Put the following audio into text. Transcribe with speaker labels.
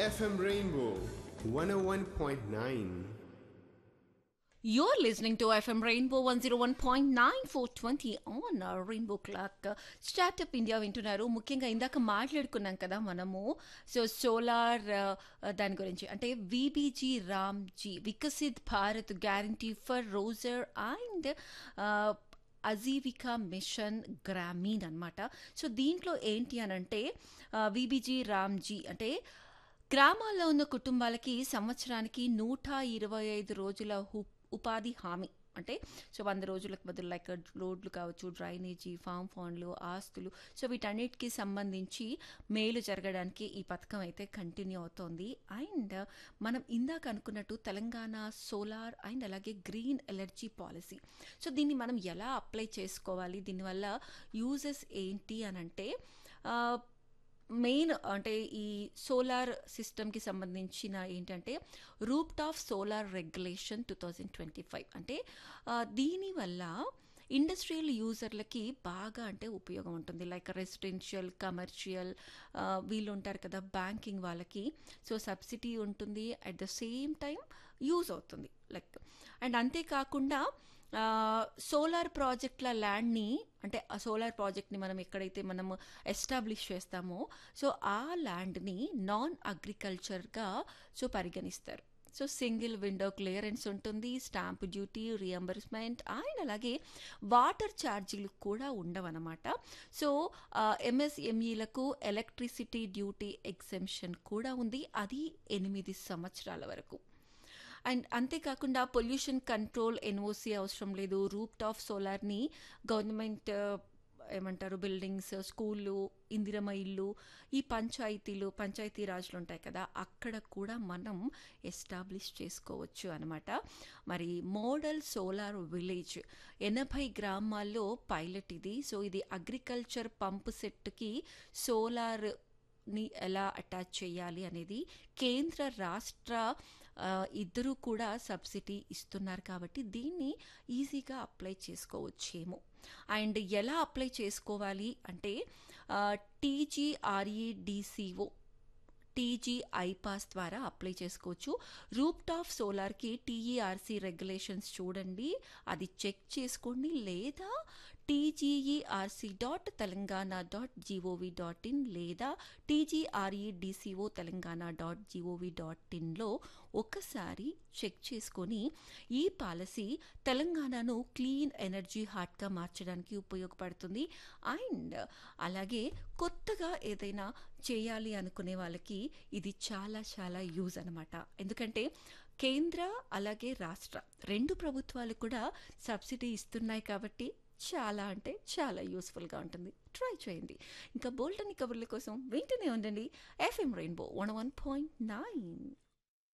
Speaker 1: FM Rainbow 101.9.
Speaker 2: You're listening to FM Rainbow 101.9 420 on our Rainbow Clock. Startup India వింటున్నారు ముఖ్యంగా ఇందాక మాట్లాడుకున్నాం కదా మనము సో సోలార్ దాని గురించి అంటే VBG Ramji Viksit Bharat guarantee for Rozgar and Ajeevika mission Gramin అనమాట సో దీంట్లో ఏంటి అని అంటే విబీజీ రామ్జీ అంటే గ్రామాల్లో ఉన్న కుటుంబాలకి సంవత్సరానికి నూట ఇరవై ఐదు రోజుల హు- ఉపాధి హామీ అంటే సో వంద రోజులకు బదులు లైక్ రోడ్లు కావచ్చు డ్రైనేజీ ఫామ్ ఫండ్లు ఆస్తులు సో వీటన్నిటికీ సంబంధించి మేలు జరగడానికి ఈ పథకం అయితే కంటిన్యూ అవుతోంది అండ్ మనం ఇందాక అనుకున్నట్టు తెలంగాణ సోలార్ అండ్ అలాగే గ్రీన్ ఎలర్జీ పాలసీ సో దీన్ని మనం ఎలా అప్లై చేసుకోవాలి దీనివల్ల యూజెస్ ఏంటి అని అంటే ఆ, మెయిన్ అంటే ఈ సోలార్ సిస్టమ్కి సంబంధించిన ఏంటంటే rooftop solar regulation two thousand twenty five అంటే ఆ, దీనివల్ల ఇండస్ట్రియల్ యూజర్లకి బాగా అంటే ఉపయోగం ఉంటుంది లైక్ రెసిడెన్షియల్ కమర్షియల్ వీళ్ళు ఉంటారు కదా బ్యాంకింగ్ వాళ్ళకి సో సబ్సిడీ ఉంటుంది at the same time use అవుతుంది లైక్ అండ్ అంతేకాకుండా సోలార్ ప్రాజెక్ట్ల ల్యాండ్ని అంటే ఆ సోలార్ ప్రాజెక్ట్ని మనం ఎక్కడైతే మనము ఎస్టాబ్లిష్ చేస్తామో సో ఆ ల్యాండ్ని నాన్ అగ్రికల్చర్గా సో పరిగణిస్తారు సో సింగిల్ విండో క్లియరెన్స్ ఉంటుంది స్టాంప్ డ్యూటీ రియంబర్స్మెంట్ అండ్ అలాగే వాటర్ ఛార్జీలు కూడా ఉండవన్నమాట సో ఎంఎస్ఎంఈలకు ఎలక్ట్రిసిటీ డ్యూటీ ఎగ్జెంప్షన్ కూడా ఉంది అది ఎనిమిది సంవత్సరాల వరకు అండ్ అంతేకాకుండా పొల్యూషన్ కంట్రోల్ ఎన్ఓసి అవసరం లేదు రూప్ టాప్ సోలార్ని గవర్నమెంట్ ఏమంటారు బిల్డింగ్స్ స్కూళ్ళు ఇందిరమ ఇల్లు ఈ పంచాయతీలు పంచాయతీ రాజులు ఉంటాయి కదా అక్కడ కూడా మనం ఎస్టాబ్లిష్ చేసుకోవచ్చు అనమాట మరి మోడల్ సోలార్ విలేజ్ ఎనభై గ్రామాల్లో పైలట్ ఇది సో ఇది అగ్రికల్చర్ పంప్ సెట్కి సోలార్ ని ఎలా అటాచ్ చేయాలి అనేది కేంద్ర రాష్ట్ర ఆ, ఇద్దరూ కూడా సబ్సిడీ ఇస్తున్నారు కాబట్టి దీన్ని ఈజీగా అప్లై చేసుకోవచ్చేమో అండ్ ఎలా అప్లై చేసుకోవాలి అంటే టీజీఆర్ఈడిసిఓ టీజీ ఐపాస్ ద్వారా అప్లై చేసుకోవచ్చు రూప్ టాప్ సోలార్కి టీఈఆర్సీ రెగ్యులేషన్స్ చూడండి అది చెక్ చేసుకోండి లేదా TGERC dot Telangana dot G O V dot in లేదా TGREDCO Telangana dot G O V dot ఇన్లో ఒకసారి చెక్ చేసుకొని ఈ పాలసీ తెలంగాణను క్లీన్ ఎనర్జీ హార్ట్గా మార్చడానికి ఉపయోగపడుతుంది అండ్ అలాగే కొత్తగా ఏదైనా చేయాలి అనుకునే వాళ్ళకి ఇది చాలా చాలా యూజ్ అనమాట ఎందుకంటే కేంద్ర అలాగే రాష్ట్ర రెండు ప్రభుత్వాలు కూడా సబ్సిడీ ఇస్తున్నాయి కాబట్టి చాలా అంటే చాలా యూస్ఫుల్గా ఉంటుంది ట్రై చేయండి ఇంకా బోల్డని కబుర్ల కోసం వింటూనే ఉండండి FM rainbow one one point nine